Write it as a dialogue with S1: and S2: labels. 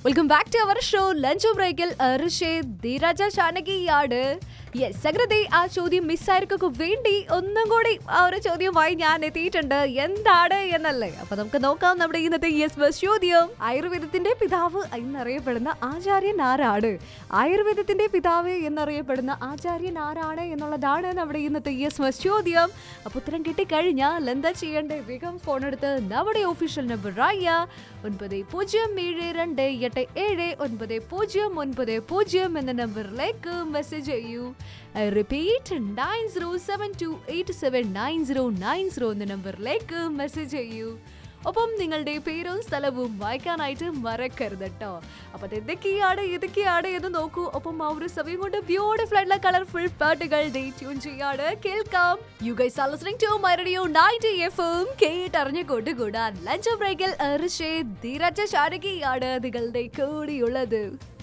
S1: welcome back to our show lunch ബ്രേക്കിൽ ഋഷേ ധീരജ ചാനകിയാണ് yes സഗ്രതെ ആ ചോദ്യം മിസ്സായവർക്കൊക്കെ വേണ്ടി ഒന്നും കൂടി ആ ഒരു ചോദ്യവുമായി ഞാൻ എത്തിയിട്ടുണ്ട് എന്താണ് എന്നല്ലേ അപ്പൊ നമുക്ക് നോക്കാം നമ്മുടെ ഇന്നത്തെ യെസ് ബസ് ചോദ്യം ആയുർവേദത്തിന്റെ പിതാവ് എന്നറിയപ്പെടുന്ന ആചാര്യൻ ആരാണ് ആയുർവേദത്തിന്റെ പിതാവ് എന്നറിയപ്പെടുന്ന ആചാര്യൻ ആരാണ് എന്നുള്ളതാണ് നമ്മുടെ ഇന്നത്തെ യെസ് ബസ് ചോദ്യം അപ്പൊ ഉത്തരം കിട്ടിക്കഴിഞ്ഞാൽ എന്താ ചെയ്യേണ്ടത് വേഗം ഫോൺ എടുത്ത് നമ്മുടെ ഒഫീഷ്യൽ നമ്പർ ആയ ഒൻപത് പൂജ്യം ഏഴ് രണ്ട് എട്ട് ഏഴ് ഒൻപത് പൂജ്യം ഒൻപത് പൂജ്യം എന്ന നമ്പറിലേക്ക് മെസ്സേജ് ചെയ്യൂ I repeat nine zero seven two eight seven nine zero nine zero എന്ന നമ്പറിലേക്ക് മെസ്സേജ് ചെയ്യൂ ഒപ്പം നിങ്ങളുടെ പേരും സ്ഥലവും വായിക്കാനായിട്ട് മറക്കരുത് കേട്ടോ അപ്പൊ അത് എന്തൊക്കെയാണ് ഏതൊക്കെയാണ് എന്ന് നോക്കൂ ഒപ്പം ആ ഒരു സമയം കൊണ്ട് ബ്യൂട്ടിഫുൾ ആയിട്ടുള്ള കളർഫുൾ പാട്ടുകൾ ട്യൂൺ ചെയ്യാണ് കേൾക്കാം you guys are listening to my radio 90 എഫും കേട്ടറിഞ്ഞു കൊണ്ടുകൂടാൻ ലഞ്ച് ബ്രേക്കിൽ ഋഷേ ധീരജ ശാരകിയാണ് നിങ്ങളുടെ കൂടിയുള്ളത്